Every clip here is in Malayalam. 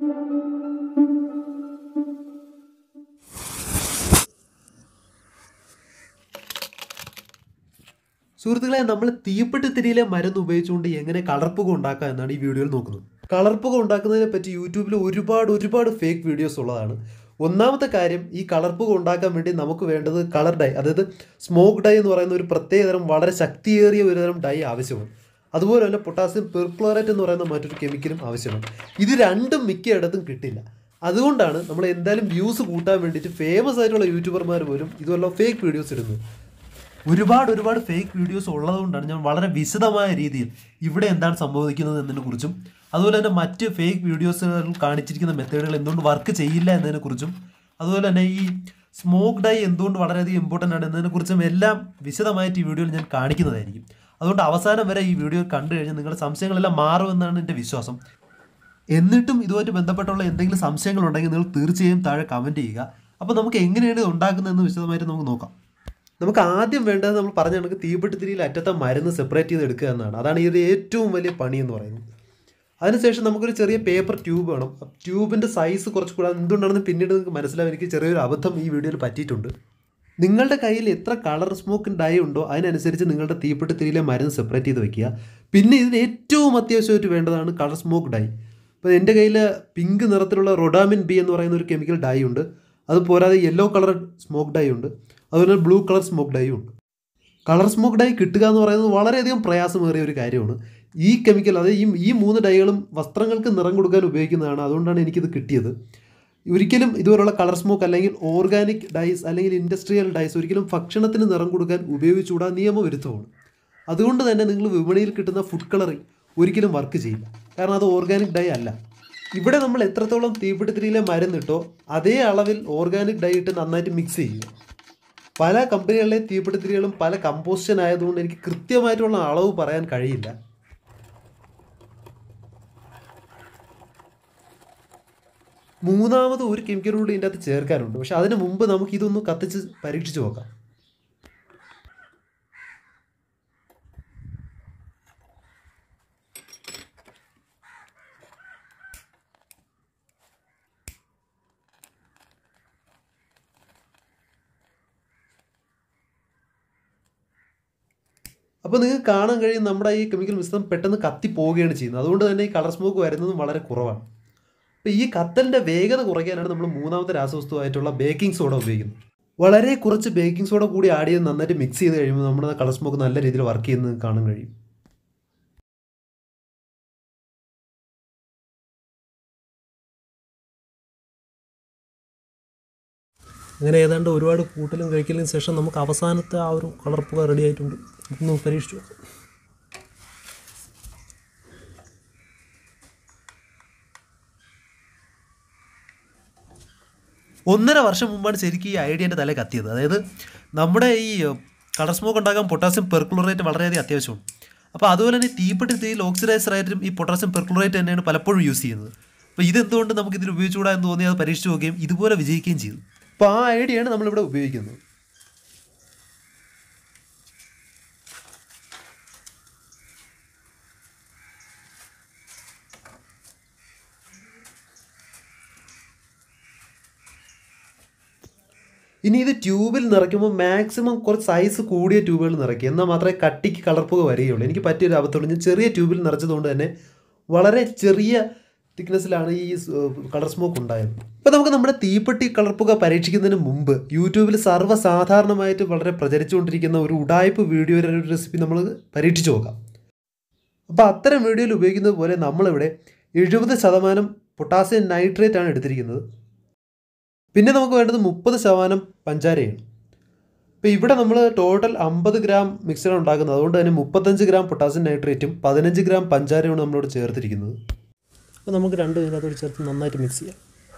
സുഹൃത്തുക്കളെ നമ്മൾ തീപ്പെട്ടി തിരിയിലെ മരുന്ന് ഉപയോഗിച്ചുകൊണ്ട് എങ്ങനെ കളർപ്പുക ഉണ്ടാക്കാം എന്നാണ് ഈ വീഡിയോയിൽ നോക്കുന്നത് കളർപ്പുക ഉണ്ടാക്കുന്നതിനെ പറ്റി യൂട്യൂബിൽ ഒരുപാട് ഒരുപാട് ഫേക്ക് വീഡിയോസ് ഉള്ളതാണ് ഒന്നാമത്തെ കാര്യം ഈ കളർപ്പുക ഉണ്ടാക്കാൻ വേണ്ടി നമുക്ക് വേണ്ടത് കളർ ഡൈ അതായത് സ്മോക്ക് ഡൈ എന്ന് പറയുന്ന ഒരു പ്രത്യേകതരം വളരെ ശക്തിയേറിയ ഒരു തരം ഡൈ ആവശ്യമാണ് അതുപോലെ തന്നെ പൊട്ടാസ്യം പെർക്ലോറേറ്റ് എന്ന് പറയുന്ന മറ്റൊരു കെമിക്കലും ആവശ്യമാണ് ഇത് രണ്ടും മിക്കയിടത്തും കിട്ടില്ല അതുകൊണ്ടാണ് നമ്മൾ എന്തായാലും വ്യൂസ് കൂട്ടാൻ വേണ്ടിയിട്ട് ഫേമസ് ആയിട്ടുള്ള യൂട്യൂബർമാർ പോലും ഇതുപോലെ ഫേക്ക് വീഡിയോസ് ഇടുന്നത് ഒരുപാട് ഒരുപാട് ഫേക്ക് വീഡിയോസ് ഉള്ളതുകൊണ്ടാണ് ഞാൻ വളരെ വിശദമായ രീതിയിൽ ഇവിടെ എന്താണ് സംഭവിക്കുന്നത് എന്നതിനെ കുറിച്ചും അതുപോലെ തന്നെ മറ്റ് ഫേക്ക് വീഡിയോസുകളിൽ കാണിച്ചിരിക്കുന്ന മെത്തേഡുകൾ എന്തുകൊണ്ട് വർക്ക് ചെയ്യില്ല എന്നതിനെ കുറിച്ചും അതുപോലെ തന്നെ ഈ സ്മോക്ക് ഡൈ എന്തുകൊണ്ട് വളരെയധികം ഇമ്പോർട്ടൻ്റ് ആണ് എന്നതിനെ കുറിച്ചും എല്ലാം വിശദമായിട്ട് ഈ വീഡിയോയിൽ ഞാൻ കാണിക്കുന്നതായിരിക്കും അതുകൊണ്ട് അവസാനം വരെ ഈ വീഡിയോ കണ്ടു കഴിഞ്ഞാൽ നിങ്ങളുടെ സംശയങ്ങളെല്ലാം മാറുമെന്നാണ് എൻ്റെ വിശ്വാസം എന്നിട്ടും ഇതുമായിട്ട് ബന്ധപ്പെട്ടുള്ള എന്തെങ്കിലും സംശയങ്ങളുണ്ടെങ്കിൽ നിങ്ങൾ തീർച്ചയായും താഴെ കമൻറ്റ് ചെയ്യുക അപ്പോൾ നമുക്ക് എങ്ങനെയാണ് ഇത് ഉണ്ടാക്കുന്നതെന്ന് വിശദമായിട്ട് നമുക്ക് നോക്കാം നമുക്ക് ആദ്യം വേണ്ടത് നമ്മൾ പറഞ്ഞ കണക്ക് തീപ്പെട്ടിത്തിരിയിൽ അറ്റത്തെ മരുന്ന് സെപ്പറേറ്റ് ചെയ്ത് എടുക്കുക എന്നാണ് അതാണ് ഇതിൻ്റെ ഏറ്റവും വലിയ പണി എന്ന് പറയുന്നത് അതിനുശേഷം നമുക്കൊരു ചെറിയ പേപ്പർ ട്യൂബ് വേണം ട്യൂബിൻ്റെ സൈസ് കുറച്ച് കൂടാതെ എന്തുകൊണ്ടാണെന്ന് പിന്നീട് നിങ്ങൾക്ക് മനസ്സിലാവും എനിക്ക് ചെറിയൊരു അബദ്ധം ഈ വീഡിയോയിൽ പറ്റിയിട്ടുണ്ട് നിങ്ങളുടെ കയ്യിൽ എത്ര കളർ സ്മോക്ക് ഡൈ ഉണ്ടോ അതിനനുസരിച്ച് നിങ്ങളുടെ തീപ്പെട്ടിത്തിരിയിലെ മരുന്ന് സെപ്പറേറ്റ് ചെയ്ത് വെക്കുക പിന്നെ ഇതിന് ഏറ്റവും അത്യാവശ്യമായിട്ട് വേണ്ടതാണ് കളർ സ്മോക്ക് ഡൈ ഇപ്പോൾ എൻ്റെ കയ്യിൽ പിങ്ക് നിറത്തിലുള്ള റൊഡാമിൻ ബി എന്ന് പറയുന്ന ഒരു കെമിക്കൽ ഡൈ ഉണ്ട് അത് പോരാതെ യെല്ലോ കളർ സ്മോക്ക് ഡൈ ഉണ്ട് അതുപോലെ ബ്ലൂ കളർ സ്മോക്ക് ഡൈ ഉണ്ട് കളർ സ്മോക്ക് ഡൈ കിട്ടുക എന്ന് പറയുന്നത് വളരെയധികം പ്രയാസമേറിയ ഒരു കാര്യമാണ് ഈ കെമിക്കൽ അത് ഈ ഈ മൂന്ന് ഡൈകളും വസ്ത്രങ്ങൾക്ക് നിറം കൊടുക്കാൻ ഉപയോഗിക്കുന്നതാണ് അതുകൊണ്ടാണ് എനിക്കിത് കിട്ടിയത് ഒരിക്കലും ഇതുപോലുള്ള കളർ സ്മോക്ക് അല്ലെങ്കിൽ ഓർഗാനിക് ഡൈസ് അല്ലെങ്കിൽ ഇൻഡസ്ട്രിയൽ ഡൈസ് ഒരിക്കലും ഭക്ഷണത്തിന് നിറം കൊടുക്കാൻ ഉപയോഗിച്ചുകൂടാ നിയമവിരുദ്ധമാണ് അതുകൊണ്ട് തന്നെ നിങ്ങൾ വിപണിയിൽ കിട്ടുന്ന ഫുഡ് കളറിംഗ് ഒരിക്കലും വർക്ക് ചെയ്യില്ല കാരണം അത് ഓർഗാനിക് ഡൈ അല്ല ഇവിടെ നമ്മൾ എത്രത്തോളം തീപിടുത്തിരിയിലെ മരുന്നിട്ടോ അതേ അളവിൽ ഓർഗാനിക് ഡൈ ഇട്ട് നന്നായിട്ട് മിക്സ് ചെയ്യുക പല കമ്പനികളിലെ തീപിടുത്തിരികളും പല കമ്പോസ്റ്റൻ ആയതുകൊണ്ട് എനിക്ക് കൃത്യമായിട്ടുള്ള അളവ് പറയാൻ കഴിയില്ല മൂന്നാമത് ഒരു കെമിക്കൽ കൂടി ഇതിൻ്റെ അകത്ത് ചേർക്കാനുണ്ട് പക്ഷെ അതിന് മുമ്പ് നമുക്ക് ഇതൊന്ന് കത്തിച്ച് പരീക്ഷിച്ച് നോക്കാം അപ്പോൾ നിങ്ങൾക്ക് കാണാൻ കഴിയും നമ്മുടെ ഈ കെമിക്കൽ മിശ്രിതം പെട്ടെന്ന് കത്തി പോവുകയാണ് ചെയ്യുന്നത് അതുകൊണ്ട് തന്നെ ഈ കളർ സ്മോക്ക് വരുന്നതും വളരെ കുറവാണ് അപ്പോൾ ഈ കത്തലിൻ്റെ വേഗത കുറയ്ക്കാനാണ് നമ്മൾ മൂന്നാമത്തെ രാസവസ്തുവായിട്ടുള്ള ബേക്കിംഗ് സോഡ ഉപയോഗിക്കുന്നത് വളരെ കുറച്ച് ബേക്കിംഗ് സോഡ കൂടി ആഡ് ചെയ്ത് നന്നായിട്ട് മിക്സ് ചെയ്ത് കഴിയുമ്പോൾ നമ്മുടെ കളർ സ്മോക്ക് നല്ല രീതിയിൽ വർക്ക് ചെയ്യുന്നത് കാണാൻ കഴിയും അങ്ങനെ ഏതാണ്ട് ഒരുപാട് കൂട്ടലും കഴിക്കലിന് ശേഷം നമുക്ക് അവസാനത്തെ ആ ഒരു കളർ പുക റെഡി ആയിട്ടുണ്ട് ഒന്ന് പരീക്ഷിച്ചു നോക്കാം. ഒന്നര വർഷം മുമ്പാണ് ശരിക്കും ഈ ഐഡിയ എൻ്റെ തലയിൽ കത്തിയത് അതായത് നമ്മുടെ ഈ കളർ സ്മോക്ക് ഉണ്ടാക്കാൻ പൊട്ടാസ്യം പെർക്ലോറേറ്റ് വളരെയധികം അത്യാവശ്യമാണ് അപ്പോൾ അതുപോലെ തന്നെ തീപ്പെട്ടി തീയിൽ ഓക്സിഡൈസർ ആയിട്ടും ഈ പൊട്ടാസ്യം പെർക്ലോറേറ്റ് തന്നെയാണ് പലപ്പോഴും യൂസ് ചെയ്യുന്നത് അപ്പോൾ ഇതെന്തുകൊണ്ട് നമുക്ക് ഇതിൽ ഉപയോഗിച്ചുകൂടാ എന്ന് തോന്നി അത് പരീക്ഷിച്ച് നോക്കുകയും ഇതുപോലെ വിജയിക്കുകയും ചെയ്തു അപ്പോൾ ആ ഐഡിയയാണ് നമ്മളിവിടെ ഉപയോഗിക്കുന്നത് ഇനി ഇത് ട്യൂബിൽ നിറയ്ക്കുമ്പോൾ മാക്സിമം കുറച്ച് സൈസ് കൂടിയ ട്യൂബുകൾ നിറയ്ക്കുക എന്നാൽ മാത്രമേ കട്ടിക്ക് കളർ പുക വരികയുള്ളൂ എനിക്ക് പറ്റിയൊരു അബദ്ധമുള്ളൂ ഞാൻ ചെറിയ ട്യൂബിൽ നിറച്ചതുകൊണ്ട് തന്നെ വളരെ ചെറിയ തിക്നെസ്സിലാണ് ഈ കളർ സ്മോക്ക് ഉണ്ടായത് ഇപ്പോൾ നമുക്ക് നമ്മുടെ തീപ്പെട്ടി കളർ പുക പരീക്ഷിക്കുന്നതിന് മുമ്പ് യൂട്യൂബിൽ സർവ്വസാധാരണമായിട്ട് വളരെ പ്രചരിച്ചുകൊണ്ടിരിക്കുന്ന ഒരു ഉടായ്പ് വീഡിയോയുടെ ഒരു റെസിപ്പി നമ്മൾ പരീക്ഷിച്ച് നോക്കാം അപ്പോൾ അത്തരം വീഡിയോയിൽ ഉപയോഗിക്കുന്നത് പോലെ നമ്മളിവിടെ എഴുപത് ശതമാനം പൊട്ടാസ്യം നൈട്രേറ്റ് ആണ് എടുത്തിരിക്കുന്നത് പിന്നെ നമുക്ക് വേണ്ടത് മുപ്പത് ശതമാനം പഞ്ചാരയാണ് ഇപ്പോൾ ഇവിടെ നമ്മൾ ടോട്ടൽ അമ്പത് ഗ്രാം മിക്സറാണ് ഉണ്ടാക്കുന്നത് അതുകൊണ്ട് തന്നെ മുപ്പത്തഞ്ച് ഗ്രാം പൊട്ടാസ്യം നൈട്രേറ്റും പതിനഞ്ച് ഗ്രാം പഞ്ചാരയാണ് നമ്മളിവിടെ ചേർത്തിരിക്കുന്നത് അപ്പോൾ നമുക്ക് രണ്ട് ഇതിനകത്തോട് ചേർത്ത് നന്നായിട്ട് മിക്സ് ചെയ്യാം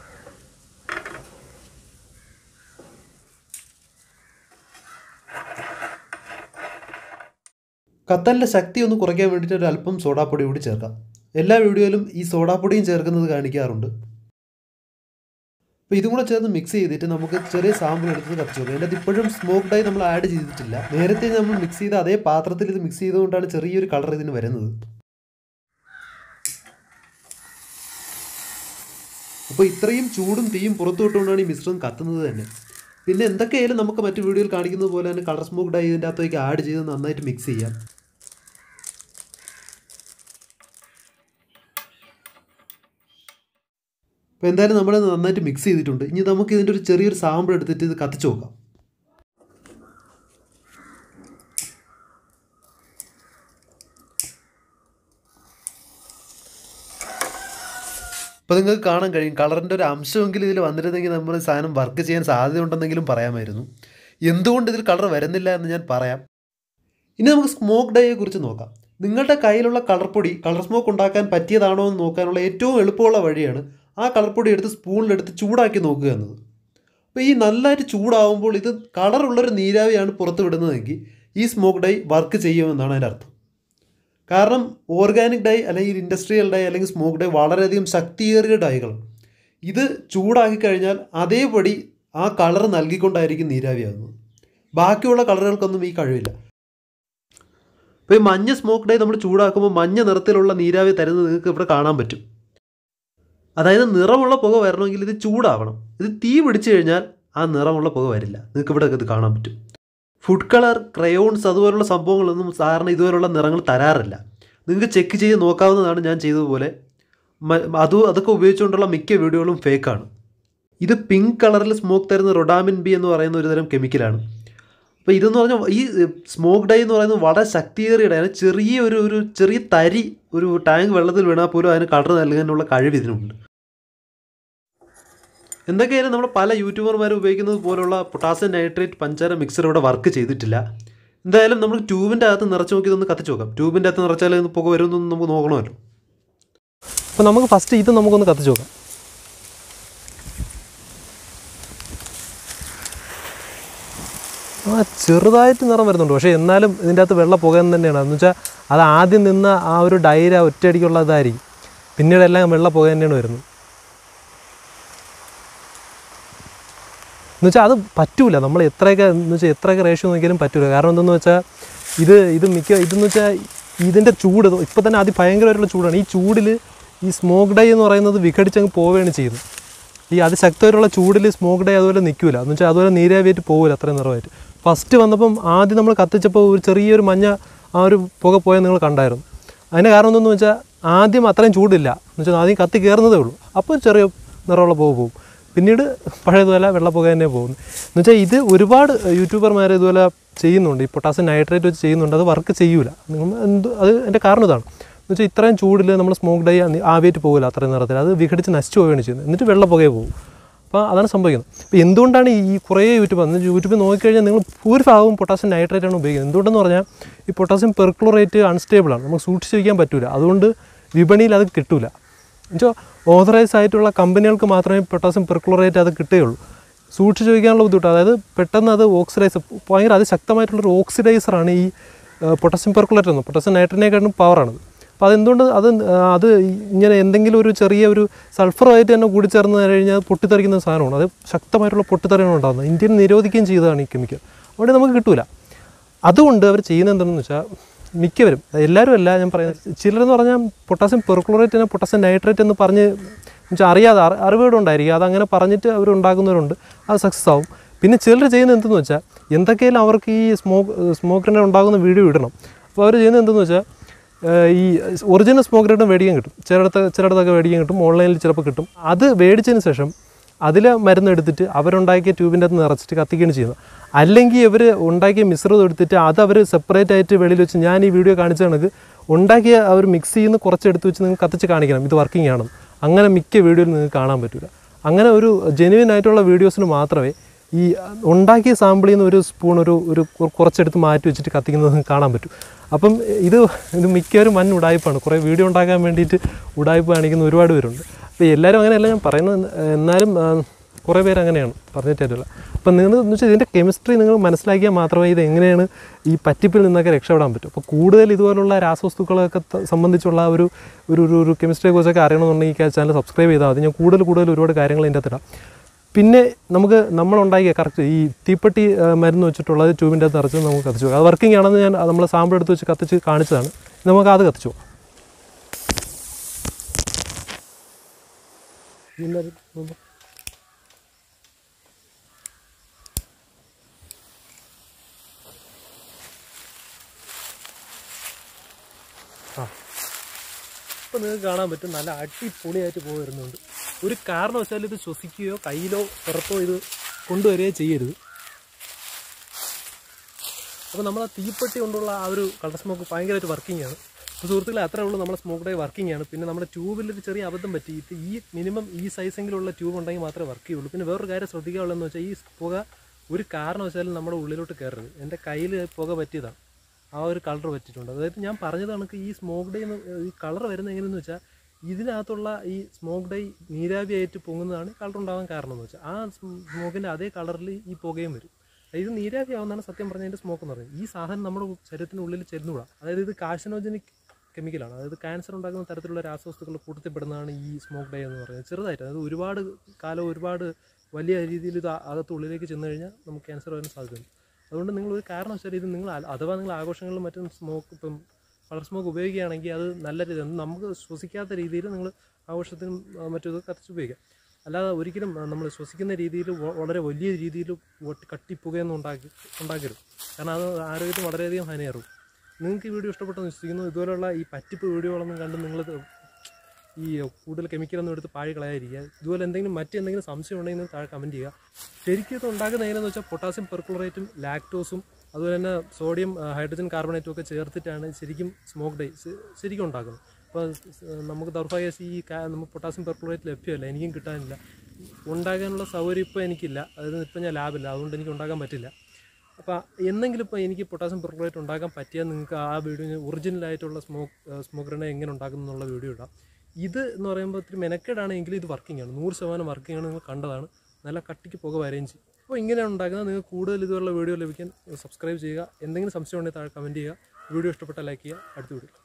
കത്തലിൻ്റെ ശക്തി ഒന്ന് കുറയ്ക്കാൻ വേണ്ടിയിട്ട് ഒരു അല്പം സോഡാപ്പൊടി കൂടി ചേർക്കാം എല്ലാ വീഡിയോയിലും ഈ സോഡാപ്പൊടിയും ചേർക്കുന്നത് കാണിക്കാറുണ്ട് അപ്പോൾ ഇതും കൂടെ ചേർന്ന് മിക്സ് ചെയ്തിട്ട് നമുക്ക് ചെറിയ സാമ്പിൾ എടുത്ത് കത്തിച്ചു നോക്കാം അതിൻ്റെ ഇപ്പോഴും സ്മോക്ക് ഡൈ നമ്മൾ ആഡ് ചെയ്തിട്ടില്ല നേരത്തെ നമ്മൾ മിക്സ് ചെയ്ത അതേ പാത്രത്തിൽ ഇത് മിക്സ് ചെയ്തുകൊണ്ടാണ് ചെറിയൊരു കളർ ഇതിന് വരുന്നത് അപ്പോൾ ഇത്രയും ചൂടും തീയും പുറത്തു വിട്ടുകൊണ്ടാണ് ഈ മിശ്രിതം കത്തുന്നത് തന്നെ പിന്നെ എന്തൊക്കെയായാലും നമുക്ക് മറ്റു വീഡിയോയിൽ കാണിക്കുന്നത് പോലെ തന്നെ കളർ സ്മോക്ക് ഡൈ ഇതിൻ്റെ അകത്തേക്ക് ആഡ് ചെയ്ത് നന്നായിട്ട് മിക്സ് ചെയ്യാം അപ്പോൾ എന്തായാലും നമ്മൾ നന്നായിട്ട് മിക്സ് ചെയ്തിട്ടുണ്ട് ഇനി നമുക്ക് ഇതിൻ്റെ ഒരു ചെറിയൊരു സാമ്പിൾ എടുത്തിട്ട് ഇത് കത്തിച്ച് നോക്കാം അപ്പോൾ നിങ്ങൾക്ക് കാണാൻ കഴിയും കളറിൻ്റെ ഒരു അംശമെങ്കിലും ഇതിൽ വന്നിരുന്നെങ്കിൽ നമ്മൾ ഈ സാധനം വർക്ക് ചെയ്യാൻ സാധ്യതയുണ്ടെന്നെങ്കിലും പറയാമായിരുന്നു എന്തുകൊണ്ട് ഇതിൽ കളർ വരുന്നില്ല എന്ന് ഞാൻ പറയാം ഇനി നമുക്ക് സ്മോക്ക് ഡൈയെ കുറിച്ച് നോക്കാം നിങ്ങളുടെ കയ്യിലുള്ള കളർ പൊടി കളർ സ്മോക്ക് ഉണ്ടാക്കാൻ പറ്റിയതാണോ എന്ന് നോക്കാനുള്ള ഏറ്റവും എളുപ്പമുള്ള വഴിയാണ് ആ കളർ പൊടി എടുത്ത് സ്പൂണിലെടുത്ത് ചൂടാക്കി നോക്കുക എന്നത് അപ്പോൾ ഈ നല്ലതായിട്ട് ചൂടാവുമ്പോൾ ഇത് കളറുള്ളൊരു നീരാവിയാണ് പുറത്ത് വിടുന്നതെങ്കിൽ ഈ സ്മോക്ക് ഡൈ വർക്ക് ചെയ്യുമെന്നാണ് അതിൻ്റെ അർത്ഥം കാരണം ഓർഗാനിക് ഡൈ അല്ലെങ്കിൽ ഇൻഡസ്ട്രിയൽ ഡൈ അല്ലെങ്കിൽ സ്മോക്ക് ഡൈ വളരെയധികം ശക്തിയേറിയ ഡൈകളാണ് ഇത് ചൂടാക്കി കഴിഞ്ഞാൽ അതേപടി ആ കളർ നൽകിക്കൊണ്ടായിരിക്കും നീരാവിയാകുന്നത് ബാക്കിയുള്ള കളറുകൾക്കൊന്നും ഈ കഴിവില്ല ഇപ്പോൾ ഈ മഞ്ഞ സ്മോക്ക് ഡൈ നമ്മൾ ചൂടാക്കുമ്പോൾ മഞ്ഞ നിറത്തിലുള്ള നീരാവി തരുന്നത് നിങ്ങൾക്ക് ഇവിടെ കാണാൻ പറ്റും അതായത് നിറമുള്ള പുക വരണമെങ്കിൽ ഇത് ചൂടാവണം ഇത് തീ പിടിച്ചു കഴിഞ്ഞാൽ ആ നിറമുള്ള പുക വരില്ല നിങ്ങൾക്ക് ഇവിടെ ഇത് കാണാൻ പറ്റും ഫുഡ് കളർ ക്രയോൺസ് അതുപോലുള്ള സംഭവങ്ങളൊന്നും സാധാരണ ഇതുപോലുള്ള നിറങ്ങൾ തരാറില്ല നിങ്ങൾക്ക് ചെക്ക് ചെയ്ത് നോക്കാവുന്നതാണ് ഞാൻ ചെയ്തതുപോലെ മ- അത് അതൊക്കെ ഉപയോഗിച്ചുകൊണ്ടുള്ള മിക്ക വീഡിയോകളും ഫേക്കാണ് ഇത് പിങ്ക് കളറിൽ സ്മോക്ക് തരുന്ന റൊഡാമിൻ ബി എന്ന് പറയുന്ന ഒരു തരം കെമിക്കലാണ് അപ്പോൾ ഇതെന്ന് പറഞ്ഞാൽ ഈ സ്മോക്ക് ഡൈ എന്ന് പറയുന്നത് വളരെ ശക്തിയേറിയ ഡൈ ചെറിയ ഒരു ഒരു ചെറിയ തരി ഒരു ടാങ്ക് വെള്ളത്തിൽ വീണാൽ പോലും അതിന് കളർ നൽകാനുള്ള കഴിവ് ഇതിനുണ്ട് എന്തൊക്കെയായാലും നമ്മൾ പല യൂട്യൂബർമാർ ഉപയോഗിക്കുന്നത് പോലുള്ള പൊട്ടാസ്യം നൈട്രേറ്റ് പഞ്ചാര മിക്സർ ഇവിടെ വർക്ക് ചെയ്തിട്ടില്ല എന്തായാലും നമ്മൾ ട്യൂബിൻ്റെ അകത്ത് നിറച്ച് നോക്കി ഇതൊന്ന് കത്തിച്ച് നോക്കാം ട്യൂബിൻ്റെ അകത്ത് നിറച്ചാൽ ഇത് പുക വരുമെന്നൊന്നും നമുക്ക് നോക്കണമല്ലോ അപ്പോൾ നമുക്ക് ഫസ്റ്റ് ഇത് നമുക്കൊന്ന് കത്തിച്ച് നോക്കാം ആ ചെറുതായിട്ട് നിറം വരുന്നുണ്ട് പക്ഷേ എന്നാലും ഇതിൻ്റെ അകത്ത് വെള്ള പുകയെന്ന് തന്നെയാണ് എന്ന് വെച്ചാൽ അത് ആദ്യം നിന്ന ആ ഒരു ഡൈര ഒറ്റയടിക്കുള്ള ഇതായിരിക്കും പിന്നീട് എല്ലാം വെള്ള പുക തന്നെയാണ് വരുന്നത് എന്ന് വെച്ചാൽ അത് പറ്റൂല നമ്മൾ എത്രയൊക്കെ എന്ന് വെച്ചാൽ എത്രയൊക്കെ റേഷ്യോ നോക്കിയാലും പറ്റൂല കാരണം എന്തെന്ന് വെച്ചാൽ ഇത് ഇത് മിക്ക ഇതെന്ന് വെച്ചാൽ ഇതിൻ്റെ ചൂട് ഇപ്പം തന്നെ അതിഭയങ്കരമായിട്ടുള്ള ചൂടാണ് ഈ ചൂടിൽ ഈ സ്മോക്ക് ഡൈ എന്ന് പറയുന്നത് വിഘടിച്ചങ്ങ് പോവുകയാണ് ചെയ്യുന്നത് ഈ അതിശക്തമായിട്ടുള്ള ചൂടിൽ സ്മോക്ക് ഡൈ അതുപോലെ നിൽക്കില്ല എന്ന് വെച്ചാൽ അതുപോലെ നീരാവിയായിട്ട് പോകില്ല അത്രയും നിറമായിട്ട് ഫസ്റ്റ് വന്നപ്പം ആദ്യം നമ്മൾ കത്തിച്ചപ്പോൾ ഒരു ചെറിയൊരു മഞ്ഞ ആ ഒരു പുക പോയത് നിങ്ങൾ കണ്ടായിരുന്നു അതിൻ്റെ കാരണം എന്തെന്ന് വെച്ചാൽ ആദ്യം അത്രയും ചൂടില്ല എന്ന് വെച്ചാൽ ആദ്യം കത്തി കയറുന്നതേ ഉള്ളൂ അപ്പോൾ ചെറിയ നിറമുള്ള പുക പോകും പിന്നീട് പഴയതുപോലെ വെള്ളപ്പുക തന്നെ പോകുന്നു എന്ന് വെച്ചാൽ ഇത് ഒരുപാട് യൂട്യൂബർമാർ ഇതുപോലെ ചെയ്യുന്നുണ്ട് ഈ പൊട്ടാസ്യം നൈട്രേറ്റ് വെച്ച് ചെയ്യുന്നുണ്ട് അത് വർക്ക് ചെയ്യൂല നിങ്ങൾ എന്ത് അത് എൻ്റെ കാരണം ഇതാണ് എന്ന് വെച്ചാൽ ഇത്രയും ചൂടിൽ നമ്മൾ സ്മോക്ക് ഡൈ ആവിയായിട്ട് പോകില്ല അത്രയും നിറത്തിൽ അത് വിഘടിച്ച് നശിച്ചു പോവുകയാണ് ചെയ്യുന്നത് എന്നിട്ട് വെള്ളപ്പുകയെ പോകും അപ്പോൾ അതാണ് സംഭവിക്കുന്നത് അപ്പോൾ എന്തുകൊണ്ടാണ് ഈ കുറേ യൂട്യൂബ് എന്ന് യൂട്യൂബിൽ നോക്കിക്കഴിഞ്ഞാൽ നിങ്ങൾ ഭൂരിഭാഗവും പൊട്ടാസ്യം നൈട്രേറ്റ് ആണ് ഉപയോഗിക്കുന്നത് എന്തുകൊണ്ടെന്ന് പറഞ്ഞാൽ ഈ പൊട്ടാസ്യം പെർക്ലോറേറ്റ് അൺസ്റ്റേബിളാണ് നമുക്ക് സൂക്ഷിച്ച് വയ്ക്കാൻ പറ്റില്ല അതുകൊണ്ട് വിപണിയിൽ അത് കിട്ടില്ല എന്നുവെച്ചാൽ ഓതറൈസ് ആയിട്ടുള്ള കമ്പനികൾക്ക് മാത്രമേ പൊട്ടാസ്യം പെർക്ലോറേറ്റ് അത് കിട്ടുകയുള്ളൂ സൂക്ഷിച്ച് വയ്ക്കാനുള്ള ബുദ്ധിമുട്ട് അതായത് പെട്ടെന്ന് അത് ഓക്സിഡൈസ് ഭയങ്കര അതിശക്തമായിട്ടുള്ളൊരു ഓക്സിഡൈസറാണ് ഈ പൊട്ടാസ്യം പെർക്കുലേറ്റ് എന്ന് പൊട്ടാസ്യം നൈട്രേറ്റിനെക്കാട്ടും പവറാണത് അപ്പോൾ അതെന്തുകൊണ്ട് അത് ആ, അത് ഇങ്ങനെ എന്തെങ്കിലും ഒരു ചെറിയ ഒരു സൾഫറുമായിട്ട് തന്നെ കൂടിച്ചേർന്ന് കഴിഞ്ഞാൽ അത് പൊട്ടിത്തെറിക്കുന്ന സാധനമാണ് അത് ശക്തമായിട്ടുള്ള പൊട്ടിത്തെറിയാണ് ഉണ്ടാകുന്നത് ഇന്ത്യയിൽ നിരോധിക്കുകയും ചെയ്തതാണ് ഈ കെമിക്കൽ അവിടെ നമുക്ക് കിട്ടൂല അതുകൊണ്ട് അവർ ചെയ്യുന്നത് എന്താണെന്ന് വെച്ചാൽ മിക്കവരും എല്ലാവരും അല്ല ഞാൻ പറയുന്നത് ചിലരെന്ന് പറഞ്ഞാൽ പൊട്ടാസ്യം പെർക്ലോറേറ്റിനെ പൊട്ടാസ്യം നൈട്രേറ്റ് എന്ന് പറഞ്ഞ് വെച്ചാൽ അറിയാതെ അറി- അറിവുകളുണ്ടായിരിക്കും അതങ്ങനെ പറഞ്ഞിട്ട് അവർ ഉണ്ടാക്കുന്നവരുണ്ട് അത് സക്സസ് ആവും പിന്നെ ചിലർ ചെയ്യുന്നത് എന്തെന്ന് വെച്ചാൽ എന്തൊക്കെയാലും അവർക്ക് ഈ സ്മോക്ക് സ്മോക്കിനെ ഉണ്ടാകുന്ന വീഡിയോ ഇടണം അപ്പോൾ അവർ ചെയ്യുന്നത് എന്തെന്ന് വെച്ചാൽ ഏഹ് ഈ ഒറിജിനൽ സ്മോക്ക് റേറ്റും മേടിക്കാൻ കിട്ടും ചിലയിടത്ത് ചിലയിടത്തൊക്കെ മേടിക്കാൻ കിട്ടും ഓൺലൈനിൽ ചിലപ്പോൾ കിട്ടും അത് മേടിച്ചതിന് ശേഷം അതിൽ മരുന്ന് എടുത്തിട്ട് അവരുണ്ടാക്കിയ ട്യൂബിൻ്റെ അകത്ത് നിറച്ചിട്ട് കത്തിക്കുകയാണ് ചെയ്യുന്നത് അല്ലെങ്കിൽ ഇവർ ഉണ്ടാക്കിയ മിശ്രിതം എടുത്തിട്ട് അത് അവർ സെപ്പറേറ്റ് ആയിട്ട് വെളിയിൽ വെച്ച് ഞാൻ ഈ വീഡിയോ കാണിച്ച കണക്ക് ഉണ്ടാക്കിയ അവർ മിക്സ് ചെയ്യുന്ന കുറച്ച് എടുത്ത് വെച്ച് നിങ്ങൾക്ക് കത്തിച്ച് കാണിക്കണം ഇത് വർക്കിംഗ് ആണെന്ന് അങ്ങനെ മിക്ക വീഡിയോയിൽ നിങ്ങൾക്ക് കാണാൻ പറ്റില്ല അങ്ങനെ ഒരു ജെനുവിൻ ആയിട്ടുള്ള വീഡിയോസിന് മാത്രമേ ഈ ഉണ്ടാക്കിയ സാമ്പിളിൽ നിന്ന് ഒരു സ്പൂൺ ഒരു ഒരു കുറ- കുറച്ചെടുത്ത് മാറ്റി വെച്ചിട്ട് കത്തിക്കുന്നത് നിങ്ങൾക്ക് കാണാൻ പറ്റും അപ്പം ഇത് ഇത് മിക്കവരും വൻ ഉടായ്പാണ് കുറേ വീഡിയോ ഉണ്ടാക്കാൻ വേണ്ടിയിട്ട് ഉടായ്പ കാണിക്കുന്ന ഒരുപാട് പേരുണ്ട് അപ്പോൾ എല്ലാവരും അങ്ങനെയല്ല ഞാൻ പറയുന്നത് എന്നാലും ആ, കുറേ പേര് അങ്ങനെയാണ് പറഞ്ഞിട്ടില്ല അപ്പം നിങ്ങൾ എന്ന് വെച്ചാൽ ഇതിൻ്റെ കെമിസ്ട്രി നിങ്ങൾ മനസ്സിലാക്കിയാൽ മാത്രമേ ഇത് എങ്ങനെയാണ് ഈ പറ്റിപ്പിൽ നിന്നൊക്കെ രക്ഷപ്പെടാൻ പറ്റും അപ്പോൾ കൂടുതൽ ഇതുപോലുള്ള രാസവസ്തുക്കളൊക്കെ ത- സംബന്ധിച്ചുള്ള ഒരു ഒരു ഒരു ഒരു കെമിസ്ട്രിയെ കുറിച്ചൊക്കെ അറിയണമെന്നുണ്ടെങ്കിൽ ഈ ചാനൽ സബ്സ്ക്രൈബ് ചെയ്താൽ മതി ഞാൻ കൂടുതൽ കൂടുതൽ ഒരുപാട് കാര്യങ്ങൾ ഇതിൻ്റെ അകത്തിടാം പിന്നെ നമുക്ക് നമ്മളുണ്ടാക്കിയ കറക്റ്റ് ഈ തീപ്പെട്ടി ആ, മരുന്ന് വെച്ചിട്ടുള്ളത് ട്യൂബിൻ്റെ അകത്ത് നിറച്ച് നമുക്ക് കത്തിച്ചു നോക്കാം അത് വർക്കിംഗ് ആണെന്ന് ഞാൻ നമ്മൾ സാമ്പിൾ എടുത്ത് വെച്ച് കത്തിച്ച് കാണിച്ചതാണ് നമുക്ക് അത് കത്തിച്ചു നോക്കാം ഇതിൻ്റെ നോക്കാം. ആ ഇപ്പം നിങ്ങൾക്ക് കാണാൻ പറ്റും നല്ല അടിപൊളിയായിട്ട് പോയി വരുന്നുണ്ട് ഒരു കാരണവശാലും ഇത് ശ്വസിക്കുകയോ കയ്യിലോ പുറത്തോ ഇത് കൊണ്ടുവരികയോ ചെയ്യരുത് അപ്പോൾ നമ്മൾ ആ തീപ്പെട്ടി കൊണ്ടുള്ള ആ ഒരു കളർ സ്മോക്ക് ഭയങ്കരമായിട്ട് വർക്കിംഗ് ആണ് അപ്പോൾ സുഹൃത്തുക്കളെ അത്രേ ഉള്ളൂ നമ്മുടെ സ്മോക്ക് ഡേ വർക്കിംഗ് ആണ് പിന്നെ നമ്മുടെ ട്യൂബിൽ ഒരു ചെറിയ അബദ്ധം പറ്റി ഇത് ഈ മിനിമം ഈ സൈസെങ്കിലുള്ള ട്യൂബ് ഉണ്ടെങ്കിൽ മാത്രമേ വർക്ക് ചെയ്യുള്ളൂ പിന്നെ വേറൊരു കാര്യം ശ്രദ്ധിക്കാനുള്ളതെന്ന് വെച്ചാൽ ഈ പുക ഒരു കാരണവശാലും നമ്മുടെ ഉള്ളിലോട്ട് കയറരുത് എൻ്റെ കയ്യിൽ പുക പറ്റിയതാണ് ആ ഒരു കളർ പറ്റിയിട്ടുണ്ട് അതായത് ഞാൻ പറഞ്ഞത് കണക്ക് ഈ സ്മോക്ക് ഡേ ഈ കളർ വരുന്നത് എങ്ങനെയെന്ന് വെച്ചാൽ ഇതിനകത്തുള്ള ഈ സ്മോക്ക് ഡൈ നീരാവിയായിട്ട് പൊങ്ങുന്നതാണ് കളർ ഉണ്ടാകാൻ കാരണം എന്ന് വെച്ചാൽ ആ സ്മോക്കിൻ്റെ അതേ കളറിൽ ഈ പുകയും വരും ഇത് നീരാവി ആവുന്നതാണ് സത്യം പറഞ്ഞതിൻ്റെ സ്മോക്ക് എന്ന് പറയുന്നത് ഈ സാധനം നമ്മുടെ ശരീരത്തിനുള്ളിൽ ചെല്ലുകൂടാ അതായത് ഇത് കാർസിനോജനിക് കെമിക്കലാണ് അതായത് ക്യാൻസർ ഉണ്ടാക്കുന്ന തരത്തിലുള്ള രാസവസ്തുക്കൾ കൂട്ടത്തിൽപ്പെടുന്നതാണ് ഈ സ്മോക്ക് ഡൈ എന്ന് പറയുന്നത് ചെറുതായിട്ട് അതായത് ഒരുപാട് കാലം ഒരുപാട് വലിയ രീതിയിൽ ഇത് അകത്ത് ഉള്ളിലേക്ക് ചെന്ന് കഴിഞ്ഞാൽ നമുക്ക് ക്യാൻസർ വരാൻ സാധ്യതയുണ്ട് അതുകൊണ്ട് നിങ്ങൾ ഒരു കാരണവശാലും ഇത് നിങ്ങൾ അ- അഥവാ നിങ്ങൾ ആഘോഷങ്ങളിലും മറ്റും സ്മോക്ക് ഇപ്പം കളർ സ്മോക്ക് ഉപയോഗിക്കുകയാണെങ്കിൽ അത് നല്ല രീതി നമുക്ക് ശ്വസിക്കാത്ത രീതിയിൽ നിങ്ങൾ ആഘോഷത്തിനും ആ, മറ്റും ഇത് കത്തിച്ച് ഉപയോഗിക്കാം അല്ലാതെ ഒരിക്കലും നമ്മൾ ശ്വസിക്കുന്ന രീതിയിൽ വ- വളരെ വലിയ രീതിയിൽ ഒട്ടി- കട്ടിപ്പുകയൊന്നും ഉണ്ടാക്കി ഉണ്ടാക്കരുത് കാരണം അത് ആരോഗ്യത്തിന് വളരെയധികം ഹാനിയാറും നിങ്ങൾക്ക് ഈ വീഡിയോ ഇഷ്ടപ്പെട്ടെന്ന് വിശ്വസിക്കുന്നു ഇതുപോലുള്ള ഈ പറ്റിപ്പ് വീഡിയോകളൊന്നും കണ്ട് നിങ്ങൾ ഈ കൂടുതൽ കെമിക്കലൊന്നും എടുത്ത് പാഴി കളയാതിരിക്കുക ഇതുപോലെ എന്തെങ്കിലും മറ്റെന്തെങ്കിലും സംശയം ഉണ്ടെങ്കിൽ നിങ്ങൾ താഴെ കമൻറ്റ് ചെയ്യുക ശരിക്കും ഇത് ഉണ്ടാക്കുന്ന എങ്ങനെയാണെന്ന് വെച്ചാൽ പൊട്ടാസ്യം പെർക്കുളറേറ്റും ലാക്ടോസും അതുപോലെ തന്നെ സോഡിയം ആ, ഹൈഡ്രജൻ കാർബണേറ്റും ഒക്കെ ചേർത്തിട്ടാണ് ശരിക്കും സ്മോക്ക് ഡൈ ശരിക്കും ഉണ്ടാക്കുന്നത് അപ്പോൾ നമുക്ക് ദൗർഭാഗ്യവശ ഈ കാ- നമുക്ക് പൊട്ടാസ്യം പെർക്കുളറേറ്റ് ലഭ്യമല്ല എനിക്കും കിട്ടാനില്ല ഉണ്ടാക്കാനുള്ള സൗകര്യം ഇപ്പോൾ എനിക്കില്ല അതായത് ഇപ്പം ഞാൻ ലാബില്ല അതുകൊണ്ട് എനിക്ക് ഉണ്ടാക്കാൻ പറ്റില്ല അപ്പോൾ എന്നെങ്കിലും ഇപ്പോൾ എനിക്ക് പൊട്ടാസ്യം പെർക്കുളറേറ്റ് ഉണ്ടാക്കാൻ പറ്റിയാൽ നിങ്ങൾക്ക് ആ വീഡിയോ ഒറിജിനലായിട്ടുള്ള സ്മോക്ക് സ്മോക്ക് റണ്ണ എങ്ങനെ ഉണ്ടാക്കുന്നു എന്നുള്ള വീഡിയോ ഇടാം ഇത് എന്ന് പറയുമ്പോൾ ഇത്തിരി മെനക്കേടാണെങ്കിലും ഇത് വർക്കിംഗ് ആണ് നൂറ് ശതമാനം വർക്കിംഗ് ആണ് നിങ്ങൾ കണ്ടതാണ് നല്ല കട്ടിക്ക് പുക വരെയും ചെയ്യും അപ്പോൾ ഇങ്ങനെയാണ് ഉണ്ടാക്കുന്നത് നിങ്ങൾക്ക് കൂടുതൽ ഇതുപോലുള്ള വീഡിയോ ലഭിക്കാൻ സബ്സ്ക്രൈബ് ചെയ്യുക എന്തെങ്കിലും സംശയം ഉണ്ടെങ്കിൽ താഴെ കമൻറ്റ് ചെയ്യുക വീഡിയോ ഇഷ്ടപ്പെട്ടാൽ ലൈക്ക് ചെയ്യുക അടുത്ത വീഡിയോ